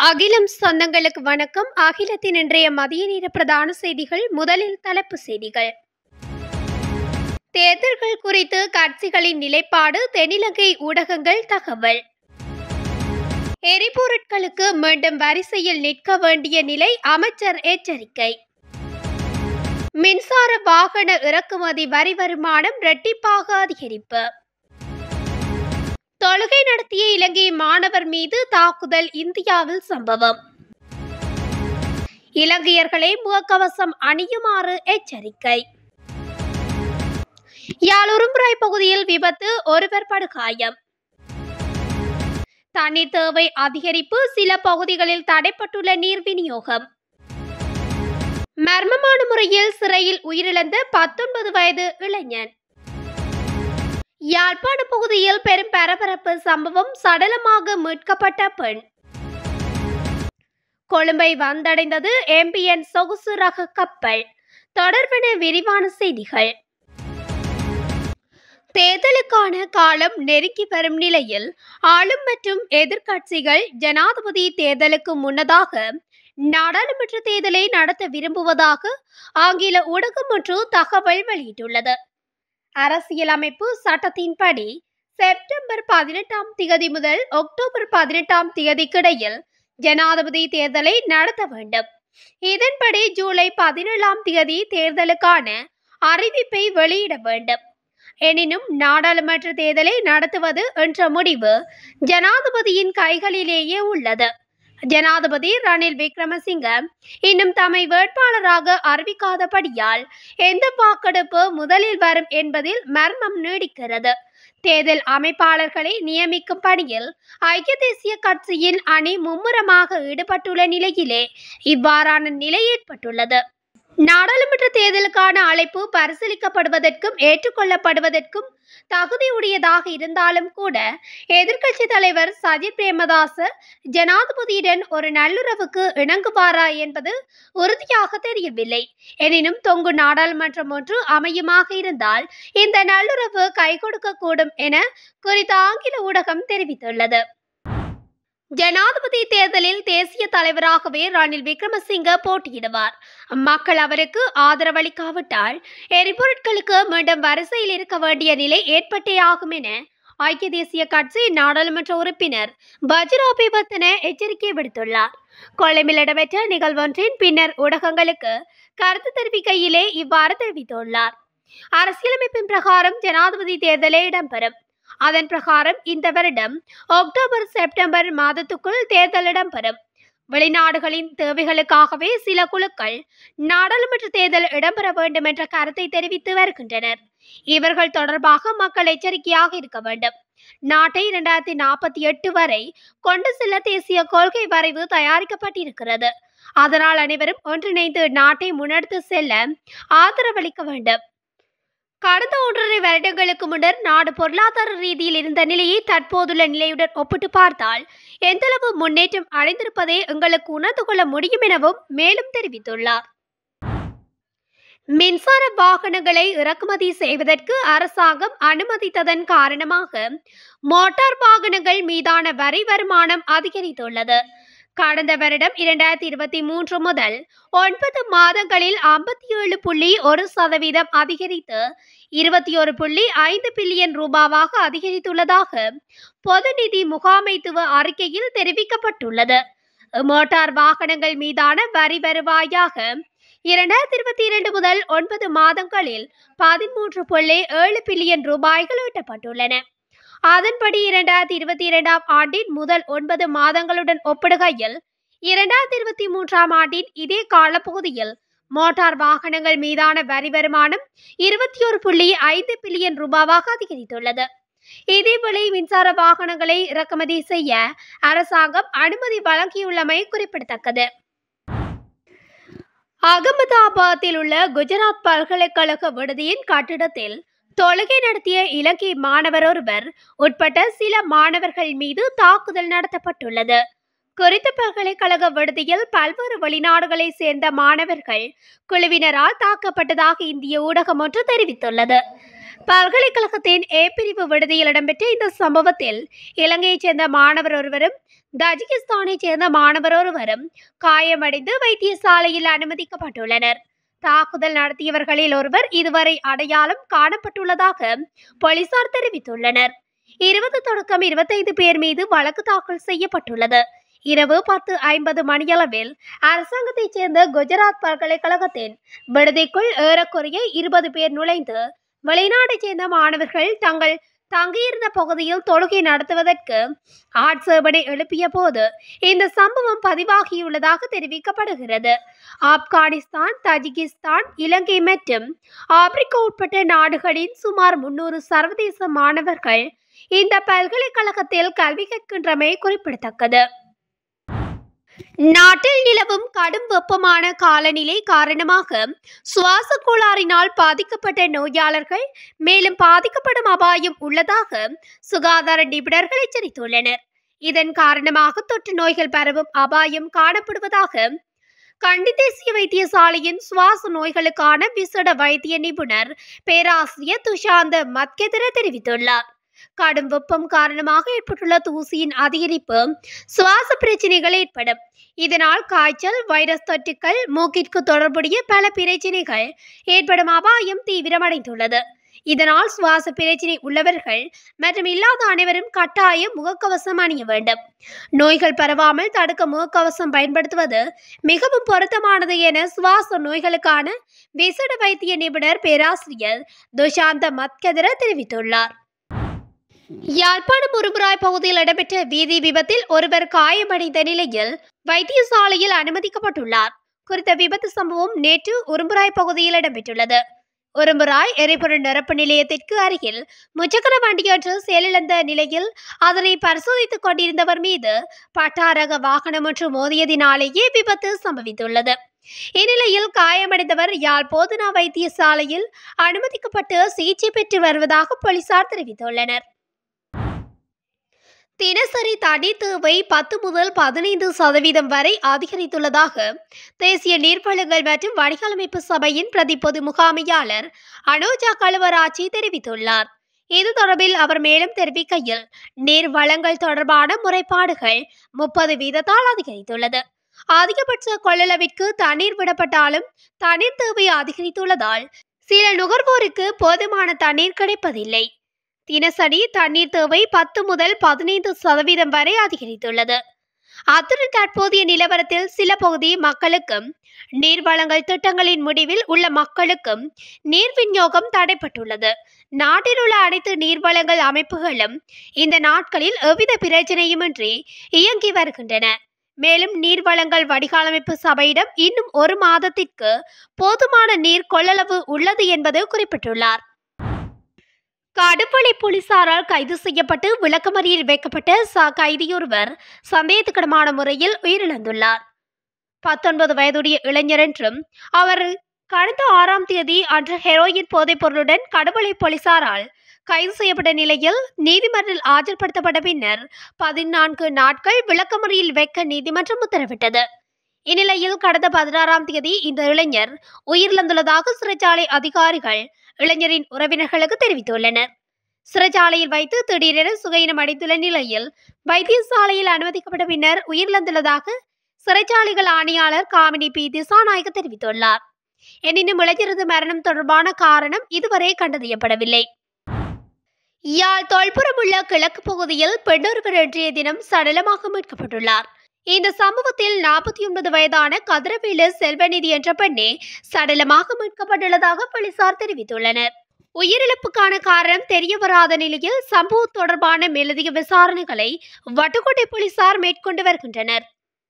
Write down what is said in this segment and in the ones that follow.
அகிலம் சொந்தங்களுக்கு வணக்கம் அகிலத்தின் இன்றைய மதிய நேர பிரதான செய்திகள் முதலில் தலைப்பு செய்திகள் தேர்தல்கள் குறித்து கட்சிகளின் நிலைப்பாடு தென்னிலங்கை ஊடகங்கள் தகவல் எரிபொருட்களுக்கு மீண்டும் வரிசையில் நிற்க வேண்டிய நிலை அமைச்சர் எச்சரிக்கை மின்சார வாகன இறக்குமதி வரி வருமானம் இரட்டிப்பாக அதிகரிப்பு தொழுகை நடத்திய இலங்கை மாணவர் மீது தாக்குதல் இந்தியாவில் சம்பவம் இலங்கையர்களை முகக்கவசம் அணியுமாறு எச்சரிக்கை யாழுரும்புராய் பகுதியில் விபத்து ஒருவர் படுகாயம் தண்ணீர் தேவை அதிகரிப்பு சில பகுதிகளில் தடைப்பட்டுள்ள நீர் விநியோகம் மர்மமான முறையில் சிறையில் உயிரிழந்த பத்தொன்பது வயது இளைஞன் யாழ்ப்பாண பகுதியில் பெரும் பரபரப்பு சம்பவம் சடலமாக மீட்கப்பட்ட பெண் கொழும்பை வந்தடைந்தது எம்பிஎன் சொகுசு ரக கப்பல் தொடர்பென விரிவான செய்திகள் தேர்தலுக்கான காலம் நெருங்கி வரும் நிலையில் ஆளும் மற்றும் எதிர்க்கட்சிகள் ஜனாதிபதி தேர்தலுக்கு முன்னதாக நாடாளுமன்ற தேர்தலை நடத்த விரும்புவதாக ஆங்கில ஊடகம் ஒன்று தகவல் வெளியிட்டுள்ளது அரசியலமைப்பு சட்டத்தின்படி செப்டம்பர் பதினெட்டாம் திகதி முதல் அக்டோபர் பதினெட்டாம் திகதிக்கிடையில் ஜனாதிபதி தேர்தலை நடத்த வேண்டும் இதன்படி ஜூலை பதினேழாம் திகதி தேர்தலுக்கான அறிவிப்பை வெளியிட வேண்டும் எனினும் நாடாளுமன்ற தேர்தலை நடத்துவது என்ற முடிவு ஜனாதிபதியின் கைகளிலேயே உள்ளது ஜனாதிபதி ரணில் விக்ரமசிங்க இன்னும் தம்மை வேட்பாளராக அறிவிக்காதபடியால் எந்த வாக்கெடுப்பு முதலில் வரும் என்பதில் மர்மம் நீடிக்கிறது தேர்தல் அமைப்பாளர்களை நியமிக்கும் பணியில் ஐக்கிய தேசிய கட்சியின் அணி மும்முரமாக ஈடுபட்டுள்ள நிலையிலே இவ்வாறான நிலை ஏற்பட்டுள்ளது நாடாளுமன்ற தேர்தலுக்கான அழைப்பு பரிசீலிக்கப்படுவதற்கும் ஏற்றுக்கொள்ளப்படுவதற்கும் தகுதியுடையதாக இருந்தாலும் கூட எதிர்க்கட்சி தலைவர் சஜித் பிரேமதாச ஜனாதிபதியுடன் ஒரு நல்லுறவுக்கு இணங்குவாரா என்பது உறுதியாக தெரியவில்லை எனினும் தொங்கு நாடாளுமன்றம் ஒன்று அமையுமாக இருந்தால் இந்த நல்லுறவு கை கொடுக்கக்கூடும் என குறித்த ஆங்கில ஊடகம் தெரிவித்துள்ளது ஜனாதிபதி தேர்தலில் தேசிய தலைவராகவே ரணில் விக்ரமசிங்க போட்டியிடுவார் மக்கள் அவருக்கு ஆதரவளிக்காவிட்டால் எரிபொருட்களுக்கு மீண்டும் வரிசையில் இருக்க வேண்டிய நிலை ஏற்பட்டே ஆகும் என ஐக்கிய தேசிய கட்சி நாடாளுமன்ற உறுப்பினர் பஜ்ராபி வர்த்தன எச்சரிக்கை விடுத்துள்ளார் கொழும்பில் இடம்பெற்ற நிகழ்வொன்றின் பின்னர் ஊடகங்களுக்கு கருத்து தெரிவிக்கையிலே இவ்வாறு தெரிவித்துள்ளார் அரசியலமைப்பின் பிரகாரம் ஜனாதிபதி தேர்தலே இடம்பெறும் அதன் பிரகாரம் இந்த வருடம் அக்டோபர் செப்டம்பர் மாதத்துக்குள் தேர்தல் இடம்பெறும் வெளிநாடுகளின் தேவைகளுக்காகவே சில குழுக்கள் நாடாளுமன்ற தேர்தல் இடம்பெற வேண்டும் என்ற கருத்தை தெரிவித்து வருகின்றனர் இவர்கள் தொடர்பாக மக்கள் எச்சரிக்கையாக இருக்க வேண்டும் நாட்டை இரண்டாயிரத்தி நாற்பத்தி எட்டு வரை கொண்டு செல்ல தேசிய கொள்கை வரைவு தயாரிக்கப்பட்டிருக்கிறது அதனால் அனைவரும் ஒன்றிணைந்து நாட்டை முன்னெடுத்து செல்ல ஆதரவளிக்க வேண்டும் கடந்த ஒன்றரை வருடங்களுக்கு முன்னர் நாடு பொருளாதார ரீதியில் இருந்த நிலையை தற்போதுள்ள நிலையுடன் ஒப்பிட்டு பார்த்தால் எந்தளவு முன்னேற்றம் அடைந்திருப்பதை எங்களுக்கு உணர்ந்து கொள்ள முடியும் எனவும் மேலும் தெரிவித்துள்ளார் மின்சார வாகனங்களை இறக்குமதி செய்வதற்கு அரசாங்கம் அனுமதித்ததன் காரணமாக மோட்டார் வாகனங்கள் மீதான வரி வருமானம் அதிகரித்துள்ளது கடந்த வருடம் இரண்டாயிரத்தி இருபத்தி மூன்று முதல் ஒன்பது மாதங்களில் ஐம்பத்தி ஏழு புள்ளி ஒரு சதவீதம் அதிகரித்து இருபத்தி ஒரு புள்ளி ஐந்து பில்லியன் ரூபாவாக அதிகரித்துள்ளதாக பொது நிதி முகாமைத்துவ அறிக்கையில் தெரிவிக்கப்பட்டுள்ளது மோட்டார் வாகனங்கள் மீதான வரி வருவாயாக இரண்டாயிரத்தி இருபத்தி இரண்டு முதல் ஒன்பது மாதங்களில் பதிமூன்று புள்ளி ஏழு பில்லியன் ரூபாய்கள் ஈட்டப்பட்டுள்ளன அதன்படி இரண்டாயிரத்தி இருபத்தி இரண்டாம் ஆண்டின் முதல் ஒன்பது மாதங்களுடன் ஒப்பிடுகையில் இரண்டாயிரத்தி இருபத்தி மூன்றாம் ஆண்டின் இதே காலப்பகுதியில் மோட்டார் வாகனங்கள் மீதான வரி வருமானம் இருபத்தி ஒரு புள்ளி ஐந்து பில்லியன் ரூபாவாக அதிகரித்துள்ளது இதேவேளை மின்சார வாகனங்களை இறக்குமதி செய்ய அரசாங்கம் அனுமதி வழங்கியுள்ளமை குறிப்பிடத்தக்கது அகமதாபாத்தில் உள்ள குஜராத் பல்கலைக்கழக விடுதியின் கட்டிடத்தில் தொழுகை நடத்திய இலங்கை மாணவர் ஒருவர் உட்பட்ட சில மாணவர்கள் மீது தாக்குதல் நடத்தப்பட்டுள்ளது குறித்த பல்கலைக்கழக விடுதியில் பல்வேறு வெளிநாடுகளை சேர்ந்த மாணவர்கள் குழுவினரால் தாக்கப்பட்டதாக இந்திய ஊடகம் ஒன்று தெரிவித்துள்ளது பல்கலைக்கழகத்தின் ஏ பிரிவு விடுதியில் இடம்பெற்ற இந்த சம்பவத்தில் இலங்கையைச் சேர்ந்த மாணவர் ஒருவரும் தஜிகிஸ்தானைச் சேர்ந்த மாணவர் ஒருவரும் காயமடைந்து வைத்தியசாலையில் அனுமதிக்கப்பட்டுள்ளனர் தாக்குதல் நடத்தியவர்களில் ஒருவர் இதுவரை அடையாளம் காணப்பட்டுள்ளதாக போலீசார் தெரிவித்துள்ளனர் இருபது தொடக்கம் இருபத்தைந்து பேர் மீது வழக்கு தாக்கல் செய்யப்பட்டுள்ளது இரவு பத்து ஐம்பது மணியளவில் அரசாங்கத்தைச் சேர்ந்த குஜராத் பல்கலைக்கழகத்தின் விடுதிக்குள் ஏறக்குறைய இருபது பேர் நுழைந்து வெளிநாட்டைச் சேர்ந்த மாணவர்கள் தங்கள் தங்கியிருந்த பகுதியில் தொழுகை நடத்துவதற்கு ஆட்சேபனை எழுப்பிய போது இந்த சம்பவம் பதிவாகியுள்ளதாக தெரிவிக்கப்படுகிறது ஆப்கானிஸ்தான் தஜிகிஸ்தான் இலங்கை மற்றும் ஆப்பிரிக்கா உட்பட்ட நாடுகளின் சுமார் முன்னூறு சர்வதேச மாணவர்கள் இந்த பல்கலைக்கழகத்தில் கல்வி கற்கின்றமை குறிப்பிடத்தக்கது நாட்டில் நிலவும் கடும் வெப்பமான காலநிலை காரணமாக சுவாச கோளாறினால் பாதிக்கப்பட்ட நோயாளர்கள் மேலும் பாதிக்கப்படும் அபாயம் உள்ளதாக சுகாதார நிபுணர்கள் எச்சரித்துள்ளனர் இதன் காரணமாக தொற்று நோய்கள் பரவும் அபாயம் காணப்படுவதாக கண்டி தேசிய வைத்தியசாலையின் சுவாச நோய்களுக்கான விசேட வைத்திய நிபுணர் பேராசிரியர் துஷாந்த மத்கெதிர தெரிவித்துள்ளார் கடும் வெப்பம் காரணமாக ஏற்பட்டுள்ள தூசியின் அதிகரிப்பு சுவாச பிரச்சனைகள் ஏற்படும் இதனால் காய்ச்சல் வைரஸ் தொற்றுக்கள் மூக்கிற்கு தொடர்புடைய பல பிரச்சனைகள் ஏற்படும் அபாயம் தீவிரமடைந்துள்ளது இதனால் சுவாச பிரச்சனை உள்ளவர்கள் மற்றும் இல்லாத அனைவரும் கட்டாயம் முகக்கவசம் அணிய வேண்டும் நோய்கள் பரவாமல் தடுக்க முகக்கவசம் பயன்படுத்துவது மிகவும் பொருத்தமானது என சுவாச நோய்களுக்கான விசேட வைத்திய நிபுணர் பேராசிரியர் துஷாந்த மத்கதிர தெரிவித்துள்ளார் யாழ்ப்பாணம் முருகுராய் பகுதியில் இடம்பெற்ற வீதி விபத்தில் ஒருவர் காயமடைந்த நிலையில் வைத்தியசாலையில் அனுமதிக்கப்பட்டுள்ளார் குறித்த விபத்து சம்பவம் நேற்று உரும்புராய் பகுதியில் இடம்பெற்றுள்ளது உரும்புராய் எரிபொருள் நிரப்பு நிலையத்திற்கு அருகில் முச்சக்கர வண்டியொன்று செயலிழந்த நிலையில் அதனை பரிசோதித்துக் கொண்டிருந்தவர் மீது பட்டாரக வாகனம் ஒன்று மோதியதினாலேயே விபத்து சம்பவித்துள்ளது இந்நிலையில் காயமடைந்தவர் யாழ் போதனா வைத்தியசாலையில் அனுமதிக்கப்பட்டு சிகிச்சை பெற்று வருவதாக போலீசார் தெரிவித்துள்ளனர் தினசரி தண்ணீர் தேவை பத்து முதல் பதினைந்து சதவீதம் வரை அதிகரித்துள்ளதாக தேசிய நீர்வளங்கள் மற்றும் வடிகாலமைப்பு சபையின் பிரதி பொது முகாமையாளர் அனோஜா கழுவராட்சி தெரிவித்துள்ளார் இது தொடர்பில் அவர் மேலும் தெரிவிக்கையில் நீர் வளங்கள் தொடர்பான முறைப்பாடுகள் முப்பது வீதத்தால் அதிகரித்துள்ளது அதிகபட்ச கொள்ளளவிற்கு தண்ணீர் விடப்பட்டாலும் தண்ணீர் தேவை அதிகரித்துள்ளதால் சில நுகர்வோருக்கு போதுமான தண்ணீர் கிடைப்பதில்லை தினசரி தண்ணீர் தேவை பத்து முதல் பதினைந்து சதவீதம் வரை அதிகரித்துள்ளது அத்துடன் தற்போதைய நிலவரத்தில் சில பகுதி மக்களுக்கும் நீர் வழங்கல் திட்டங்களின் முடிவில் உள்ள மக்களுக்கும் நீர் விநியோகம் தடைப்பட்டுள்ளது நாட்டில் உள்ள அனைத்து நீர் வழங்கல் அமைப்புகளும் இந்த நாட்களில் எவ்வித பிரச்சனையுமின்றி இயங்கி வருகின்றன மேலும் நீர் வழங்கல் வடிகாலமைப்பு சபையிடம் இன்னும் ஒரு மாதத்திற்கு போதுமான நீர் கொள்ளளவு உள்ளது என்பது குறிப்பிட்டுள்ளார் கடுப்பளை போலீசாரால் கைது செய்யப்பட்டு விளக்கமறியல் வைக்கப்பட்ட ச கைதியொருவர் சந்தேகத்துக்கிடமான முறையில் உயிரிழந்துள்ளார் பத்தொன்பது வயதுடைய இளைஞர் என்றும் அவர் கடந்த ஆறாம் தேதி அன்று ஹெரோயின் போதைப் பொருளுடன் கடுவளை போலீசாரால் கைது செய்யப்பட்ட நிலையில் நீதிமன்றில் ஆஜர்படுத்தப்பட்ட பின்னர் பதினான்கு நாட்கள் விளக்கமறியல் வைக்க நீதிமன்றம் உத்தரவிட்டது இந்நிலையில் கடந்த பதினாறாம் தேதி இந்த இளைஞர் உயிரிழந்துள்ளதாக சிறைச்சாலை அதிகாரிகள் இளைஞரின் உறவினர்களுக்கு தெரிவித்துள்ளனர் சிறைச்சாலையில் வைத்து திடீரென சுகையினம் அடைந்துள்ள நிலையில் வைத்தியசாலையில் அனுமதிக்கப்பட்ட பின்னர் உயிரிழந்துள்ளதாக சிறைச்சாலைகள் ஆணையாளர் காமினி பி திசாநாயக்க தெரிவித்துள்ளார் எனினும் இளைஞரது மரணம் தொடர்பான காரணம் இதுவரை கண்டறியப்படவில்லை யாழ் தொல்புறம் உள்ள கிழக்கு பகுதியில் பெண்ணொருவர் இன்றைய தினம் சடலமாக மீட்கப்பட்டுள்ளார் இந்த சம்பவத்தில் நாற்பத்தி ஒன்பது வயதான கதிரவேலு செல்வநிதி என்ற பெண்ணே சடலமாக மீட்கப்பட்டுள்ளதாக போலீசார் தெரிவித்துள்ளனர் உயிரிழப்புக்கான காரணம் தெரிய வராத நிலையில் சம்பவம் தொடர்பான மேலதிக விசாரணைகளை வட்டுக்கோட்டை போலீசார் மேற்கொண்டு வருகின்றனர்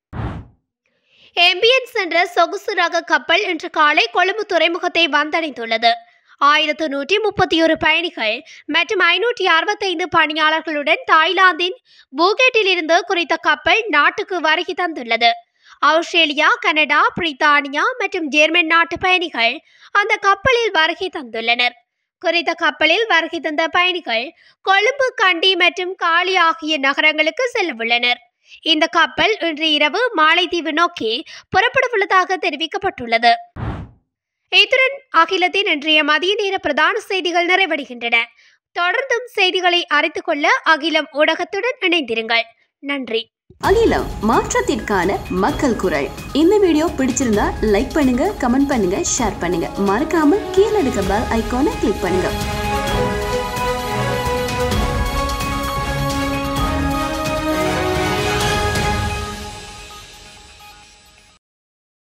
எம்பியன்ஸ் என்ற சொகுசு ரக கப்பல் இன்று காலை கொழும்பு துறைமுகத்தை வந்தடைந்துள்ளது ஆயிரத்து நூற்றி முப்பத்தி ஒரு பயணிகள் மற்றும் ஐநூற்றி அறுபத்தைந்து பணியாளர்களுடன் தாய்லாந்தின் பூகேட்டில் இருந்து குறித்த கப்பல் நாட்டுக்கு வருகை தந்துள்ளது ஆஸ்திரேலியா கனடா பிரித்தானியா மற்றும் ஜெர்மன் நாட்டு பயணிகள் அந்த கப்பலில் வருகை தந்துள்ளனர் குறித்த கப்பலில் வருகை தந்த பயணிகள் கொழும்பு கண்டி மற்றும் காலி ஆகிய நகரங்களுக்கு செல்லவுள்ளனர் இந்த கப்பல் இன்று இரவு மாலைத்தீவு நோக்கி புறப்படவுள்ளதாக தெரிவிக்கப்பட்டுள்ளது இத்துடன் அகிலத்தின் இன்றைய மதிய நேர பிரதான செய்திகள் நிறைவடைகின்றன தொடர்ந்தும் செய்திகளை அறிந்து கொள்ள அகிலம் ஊடகத்துடன் இணைந்திருங்கள் நன்றி அகிலம் மாற்றத்திற்கான மக்கள் குரல் இந்த வீடியோ பிடிச்சிருந்தா லைக் பண்ணுங்க கமெண்ட் பண்ணுங்க ஷேர் பண்ணுங்க மறக்காம கீழே இருக்க பெல் ஐகானை கிளிக் பண்ணுங்க